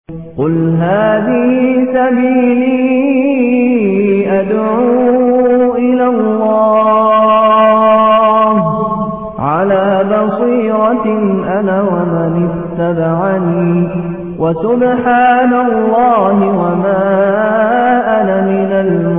قل هذه سبيلي أدعو إلى الله على بصيرة أنا ومن اتبعني وسبحان الله وما أنا من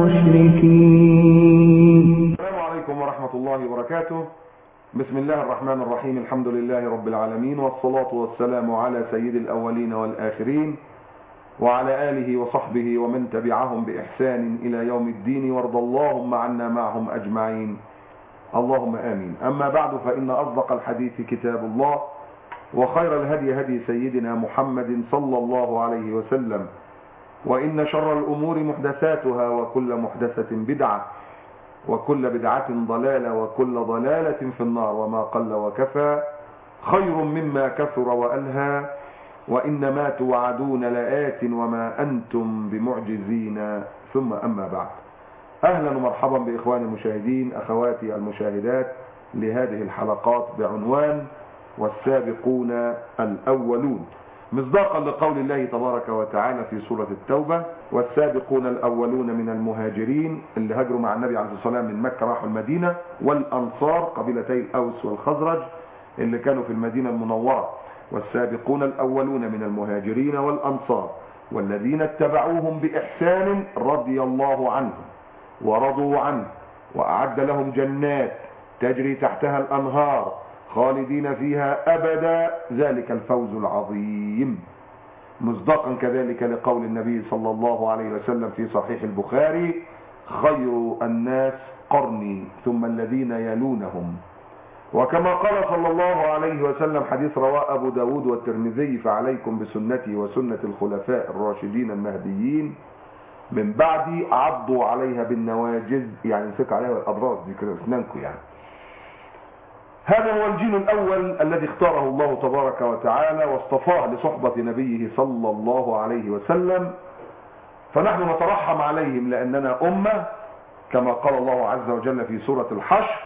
المشركين السلام عليكم ورحمة الله وبركاته بسم الله الرحمن الرحيم الحمد لله رب العالمين والصلاة والسلام على سيد الأولين والآخرين وعلى آله وصحبه ومن تبعهم بإحسان إلى يوم الدين وارض اللهم عنا معهم أجمعين اللهم آمين أما بعد فإن أصدق الحديث كتاب الله وخير الهدي هدي سيدنا محمد صلى الله عليه وسلم وإن شر الأمور محدثاتها وكل محدثة بدعة وكل بدعة ضلالة وكل ضلالة في النار وما قل وكفى خير مما كثر وألهى وإنما توعدون لآت وما أنتم بمعجزين ثم أما بعد أهلا ومرحبا بإخواني المشاهدين أخواتي المشاهدات لهذه الحلقات بعنوان والسابقون الأولون مصداقا لقول الله تبارك وتعالى في سورة التوبة والسابقون الأولون من المهاجرين اللي هاجروا مع النبي عليه الصلاة والسلام من مكة راحوا المدينة والأنصار قبيلتي الأوس والخزرج اللي كانوا في المدينة المنورة والسابقون الأولون من المهاجرين والأنصار والذين اتبعوهم بإحسان رضي الله عنهم ورضوا عنه وأعد لهم جنات تجري تحتها الأنهار خالدين فيها أبدا ذلك الفوز العظيم مصداقا كذلك لقول النبي صلى الله عليه وسلم في صحيح البخاري خير الناس قرني ثم الذين يلونهم وكما قال صلى الله عليه وسلم حديث رواه أبو داود والترمذي فعليكم بسنتي وسنة الخلفاء الراشدين المهديين من بعدي عضوا عليها بالنواجز يعني امسك عليها الأبراج دي كده اسنانكم يعني هذا هو الجيل الأول الذي اختاره الله تبارك وتعالى واصطفاه لصحبة نبيه صلى الله عليه وسلم فنحن نترحم عليهم لأننا أمة كما قال الله عز وجل في سورة الحشر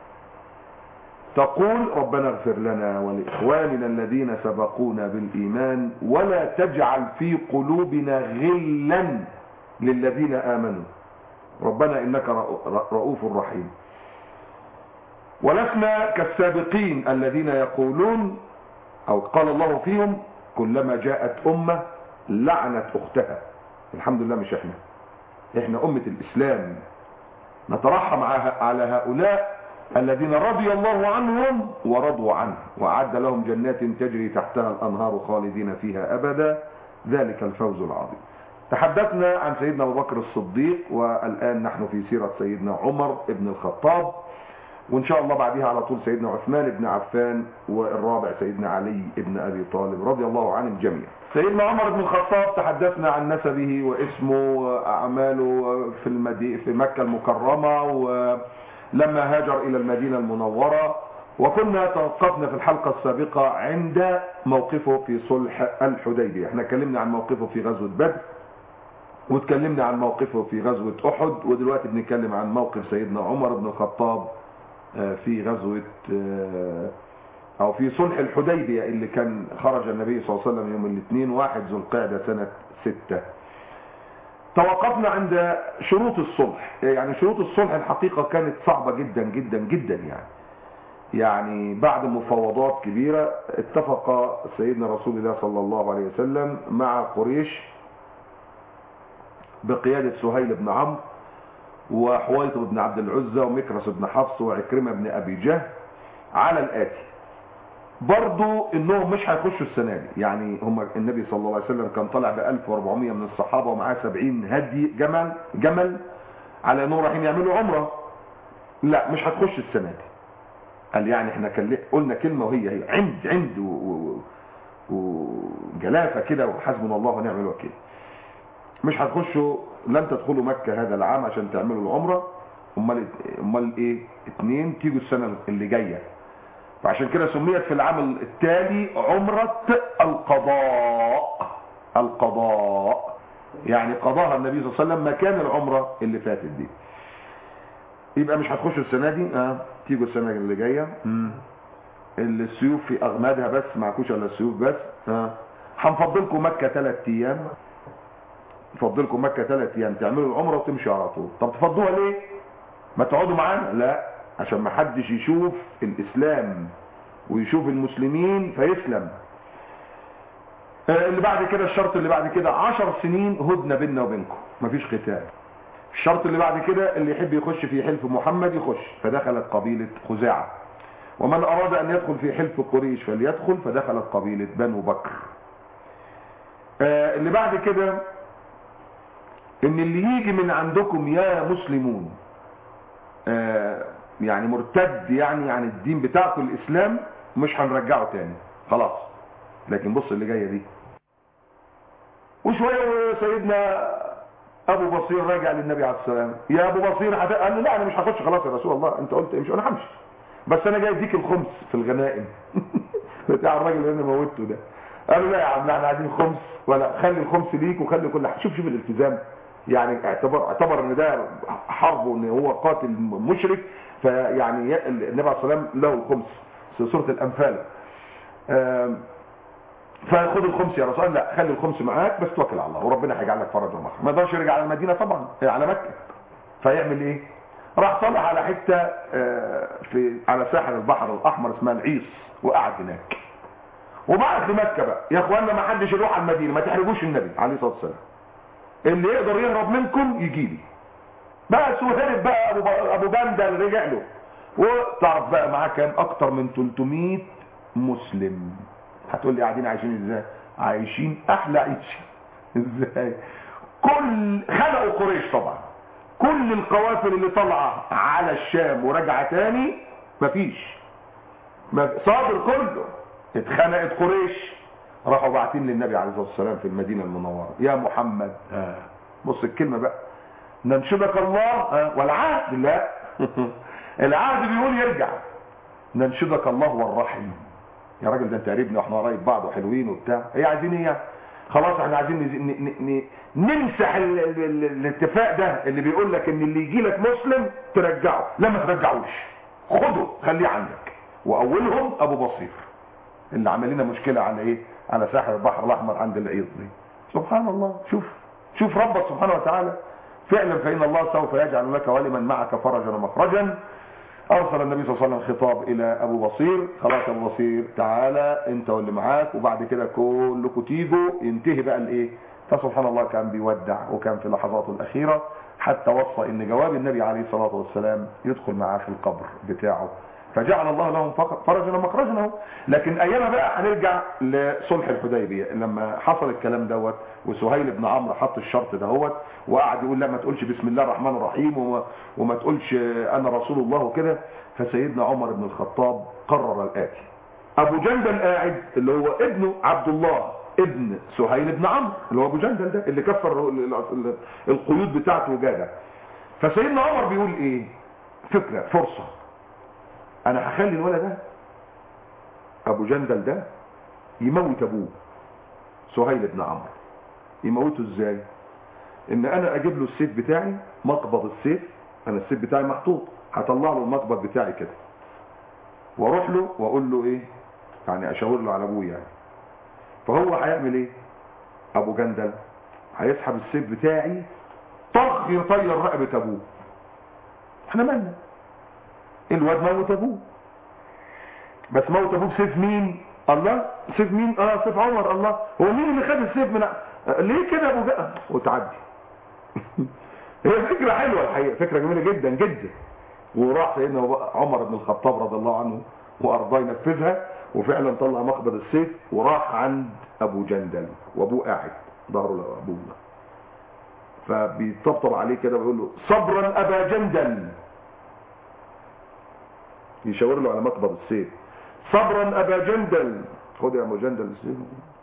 تقول ربنا اغفر لنا ولإخواننا الذين سبقونا بالإيمان ولا تجعل في قلوبنا غلا للذين آمنوا ربنا إنك رؤوف رحيم ولسنا كالسابقين الذين يقولون أو قال الله فيهم كلما جاءت أمة لعنت أختها الحمد لله مش احنا احنا أمة الإسلام نترحم على هؤلاء الذين رضي الله عنهم ورضوا عنه وأعد لهم جنات تجري تحتها الأنهار خالدين فيها أبدا ذلك الفوز العظيم تحدثنا عن سيدنا أبو بكر الصديق والآن نحن في سيرة سيدنا عمر ابن الخطاب وإن شاء الله بعدها على طول سيدنا عثمان بن عفان والرابع سيدنا علي بن أبي طالب رضي الله عن الجميع سيدنا عمر بن الخطاب تحدثنا عن نسبه واسمه وأعماله في, المدي... في مكة المكرمة ولما هاجر إلى المدينة المنورة وكنا توقفنا في الحلقة السابقة عند موقفه في صلح الحديبية احنا اتكلمنا عن موقفه في غزوة بدر واتكلمنا عن موقفه في غزوة أحد ودلوقتي بنتكلم عن موقف سيدنا عمر بن الخطاب في غزوة او في صلح الحديبية اللي كان خرج النبي صلى الله عليه وسلم يوم الاثنين واحد ذو القعدة سنة ستة توقفنا عند شروط الصلح يعني شروط الصلح الحقيقة كانت صعبة جدا جدا جدا يعني يعني بعد مفاوضات كبيرة اتفق سيدنا رسول الله صلى الله عليه وسلم مع قريش بقيادة سهيل بن عمرو وحويطب بن عبد العزة ومكرس بن حفص وعكرمة بن أبي جهل على الآتي برضو انهم مش هيخشوا السنة دي يعني هم النبي صلى الله عليه وسلم كان طالع ب 1400 من الصحابة ومعاه 70 هدي جمل جمل على انهم رايحين يعملوا عمرة لا مش هتخش السنة دي قال يعني احنا قلنا كلمة وهي هي عند عند وجلافة كده وحسبنا الله ونعم الوكيل مش هتخشوا لن تدخلوا مكة هذا العام عشان تعملوا العمرة امال امال ايه اتنين تيجوا السنة اللي جاية فعشان كده سميت في العام التالي عمرة القضاء القضاء يعني قضاها النبي صلى الله عليه وسلم مكان العمرة اللي فاتت دي يبقى مش هتخشوا السنة دي اه تيجوا السنة اللي جاية السيوف في اغمادها بس معكوش الا السيوف بس اه هنفضلكم مكة ثلاث ايام نفضلكم مكة ثلاث ايام تعملوا العمرة وتمشوا على طول طب تفضوها ليه ما تقعدوا معانا لا عشان ما حدش يشوف الاسلام ويشوف المسلمين فيسلم آه، اللي بعد كده الشرط اللي بعد كده عشر سنين هدنة بيننا وبينكم مفيش قتال الشرط اللي بعد كده اللي يحب يخش في حلف محمد يخش فدخلت قبيلة خزاعة ومن أراد أن يدخل في حلف قريش فليدخل فدخلت قبيلة بنو بكر آه، اللي بعد كده ان اللي يجي من عندكم يا مسلمون آه، يعني مرتد يعني عن الدين بتاعكم الاسلام مش هنرجعه تاني خلاص لكن بص اللي جايه دي وشويه سيدنا ابو بصير راجع للنبي عليه السلام يا ابو بصير حت... قال له لا انا مش هخش خلاص يا رسول الله انت قلت امشي انا همشي بس انا جاي اديك الخمس في الغنائم بتاع الراجل اللي انا موته ده قالوا لا يا عم لا احنا عايزين خمس ولا خلي الخمس ليك وخلي كل حاجه شوف شوف الالتزام يعني اعتبر اعتبر ان ده حرب وان هو قاتل مشرك فيعني ي- النبي عليه الصلاه والسلام له الخمس في سوره الانفال آم، فخد الخمس يا رسول الله لا خلي الخمس معاك بس توكل على الله وربنا هيجعل لك فرج ومخرج ما يقدرش يرجع على المدينه طبعا آه، على مكه فيعمل ايه راح طلع على حته آه، في على ساحل البحر الاحمر اسمها العيص وقعد هناك وبعت لمكه بقى يا اخوانا ما حدش يروح على المدينه ما تحرجوش النبي عليه الصلاه والسلام اللي يقدر يهرب منكم يجي لي بس وهرب بقى ابو ابو جندل رجع له وتعرف بقى معاه كام اكتر من 300 مسلم هتقول لي قاعدين عايشين ازاي عايشين احلى عيشه ازاي كل خلقوا قريش طبعا كل القوافل اللي طالعه على الشام وراجعه تاني مفيش ما- صابر كله اتخنقت قريش راحوا باعتين للنبي عليه الصلاه والسلام في المدينه المنوره يا محمد آه. بص الكلمه بقى ننشدك الله آه. والعهد لا العهد بيقول يرجع ننشدك الله والرحم يا راجل ده انت قريبنا واحنا قرايب بعض وحلوين وبتاع ايه عايزين ايه يعني؟ خلاص احنا عايزين نز- ن- ن- ن- نمسح ال- ال- ال- الاتفاق ده اللي بيقول لك ان اللي يجي لك مسلم ترجعه لا ما ترجعوش خده خليه عندك واولهم ابو بصير اللي عمل لنا مشكله على ايه على ساحل البحر الاحمر عند العيض دي سبحان الله شوف شوف ربك سبحانه وتعالى فعلا فان الله سوف يجعل لك ولمن معك فرجا ومخرجا ارسل النبي صلى الله عليه وسلم خطاب الى ابو بصير خلاص يا ابو بصير تعالى انت واللي معاك وبعد كده كلكم تيجوا ينتهي بقى الايه فسبحان الله كان بيودع وكان في لحظاته الاخيره حتى وصى ان جواب النبي عليه الصلاه والسلام يدخل معاه في القبر بتاعه فجعل الله لهم فق- فرجا ومخرجا اهو. لكن ايامها بقى هنرجع لصلح الحديبيه لما حصل الكلام دوت وسهيل بن عمرو حط الشرط دهوت وقعد يقول لا ما تقولش بسم الله الرحمن الرحيم وما, وما تقولش انا رسول الله وكده فسيدنا عمر بن الخطاب قرر الاتي ابو جندل قاعد اللي هو ابنه عبد الله ابن سهيل بن عمرو اللي هو ابو جندل ده اللي كسر ال- ال- ال- القيود بتاعته وجاده فسيدنا عمر بيقول ايه فكره فرصه انا هخلي الولد ده ابو جندل ده يموت ابوه سهيل بن عمرو يموته ازاي ان انا اجيب له السيف بتاعي مقبض السيف انا السيف بتاعي محطوط هطلع له المقبض بتاعي كده واروح له واقول له ايه يعني اشاور له على ابوه يعني فهو هيعمل ايه ابو جندل هيسحب السيف بتاعي طخ يطير رقبه ابوه احنا مالنا الواد موت ابوه بس موت ابوه بسيف مين الله سيف مين اه سيف عمر الله هو مين اللي خد السيف من ع- ليه كده ابو جهل وتعدي هي فكرة حلوة الحقيقة فكرة جميلة جدا جدا وراح سيدنا عمر بن الخطاب رضي الله عنه وارضاه ينفذها وفعلا طلع مقبض السيف وراح عند ابو جندل وابوه قاعد ظهره لابوه فبيطبطب عليه كده ويقول له صبرا ابا جندل يشاور له على مقبض السيف صبرا ابا جندل خد يا ابو جندل السيف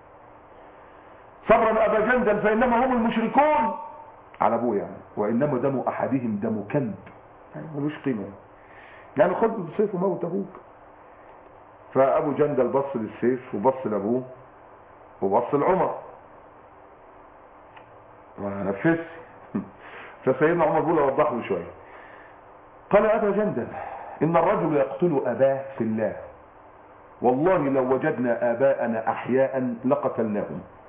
صبرا ابا جندل فانما هم المشركون على ابوه يعني وانما دم احدهم دم كلب يعني ملوش قيمه يعني خد السيف وموت ابوك فابو جندل بص للسيف وبص لابوه وبص لعمر ونفس فسيدنا عمر بيقول اوضح له شويه قال ابا جندل ان الرجل يقتل اباه في الله والله لو وجدنا اباءنا احياء لقتلناهم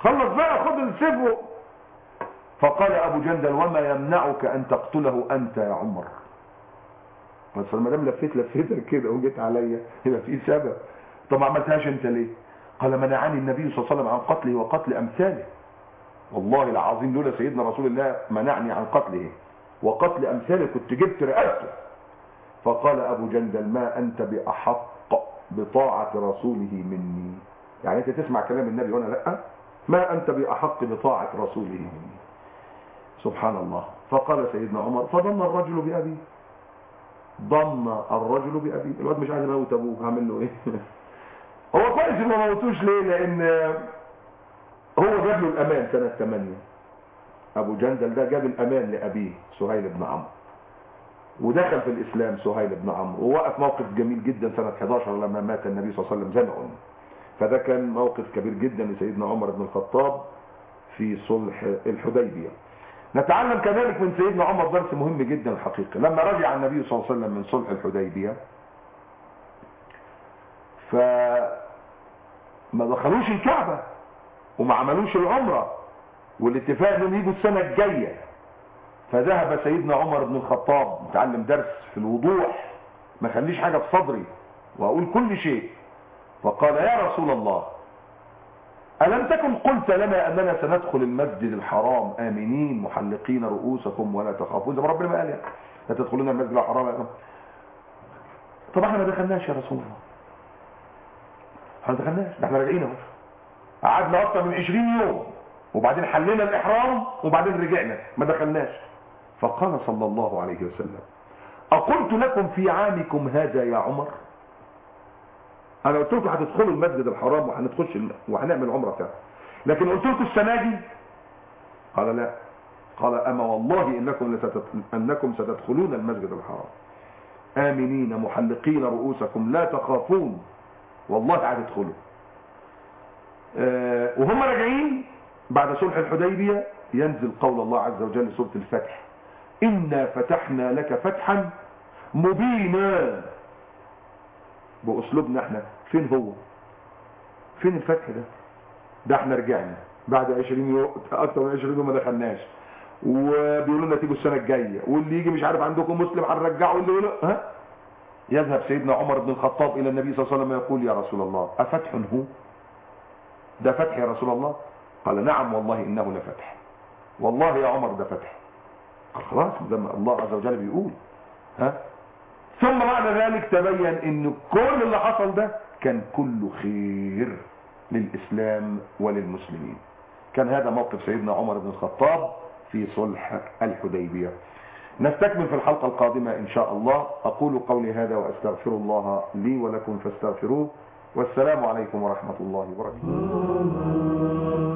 خلص بقى خد السيف فقال ابو جندل وما يمنعك ان تقتله انت يا عمر بس ما دام لفيت لفيتك كده وجيت عليا يبقى في سبب طب ما عملتهاش انت ليه قال منعني النبي صلى الله عليه وسلم عن قتله وقتل امثاله والله العظيم لولا سيدنا رسول الله منعني عن قتله وقتل امثاله كنت جبت رئاسته فقال ابو جندل ما انت باحق بطاعه رسوله مني يعني انت تسمع كلام النبي وانا لا ما انت باحق بطاعه رسوله مني سبحان الله فقال سيدنا عمر فضم الرجل بأبيه ضم الرجل بأبيه الواد مش عايز يموت ابوه هعمل له ايه هو كويس انه ما موتوش ليه لان هو جاب له الامان سنة 8 ابو جندل ده جاب الامان لابيه سهيل بن عمرو ودخل في الاسلام سهيل بن عمرو ووقف موقف جميل جدا سنة 11 لما مات النبي صلى الله عليه وسلم زي ما قلنا فده كان موقف كبير جدا لسيدنا عمر بن الخطاب في صلح الحديبيه نتعلم كذلك من سيدنا عمر درس مهم جدا الحقيقة لما رجع النبي صلى الله عليه وسلم من صلح الحديبية فما دخلوش الكعبة وما عملوش العمرة والاتفاق انهم يجوا السنة الجاية فذهب سيدنا عمر بن الخطاب متعلم درس في الوضوح ما خليش حاجة في صدري واقول كل شيء فقال يا رسول الله ألم تكن قلت لنا أننا سندخل المسجد الحرام آمنين محلقين رؤوسكم ولا تخافون زي ما ربنا ما قال يعني لا تدخلون المسجد الحرام آمنين. طب احنا ما دخلناش يا رسول الله احنا ما دخلناش ده احنا راجعين اهو قعدنا اكتر من 20 يوم وبعدين حلينا الاحرام وبعدين رجعنا ما دخلناش فقال صلى الله عليه وسلم اقلت لكم في عامكم هذا يا عمر انا قلت لكم هتدخلوا المسجد الحرام وهنخش وهنعمل عمره فيها لكن قلت لكم السنه دي قال لا قال اما والله انكم لستت... انكم ستدخلون المسجد الحرام امنين محلقين رؤوسكم لا تخافون والله هتدخلوا أه وهم راجعين بعد صلح الحديبيه ينزل قول الله عز وجل سوره الفتح انا فتحنا لك فتحا مبينا باسلوبنا احنا فين هو فين الفتح ده ده احنا رجعنا بعد 20 يوم اكتر من 20 يوم ما دخلناش وبيقولوا لنا تيجوا السنه الجايه واللي يجي مش عارف عندكم مسلم هنرجعه واللي يقول ها يذهب سيدنا عمر بن الخطاب الى النبي صلى الله عليه وسلم يقول يا رسول الله افتح هو ده فتح يا رسول الله قال نعم والله انه لفتح والله يا عمر ده فتح قال خلاص زي ما الله عز وجل بيقول ها ثم بعد ذلك تبين ان كل اللي حصل ده كان كله خير للإسلام وللمسلمين كان هذا موقف سيدنا عمر بن الخطاب في صلح الحديبية نستكمل في الحلقة القادمة إن شاء الله أقول قولي هذا وأستغفر الله لي ولكم فاستغفروه والسلام عليكم ورحمة الله وبركاته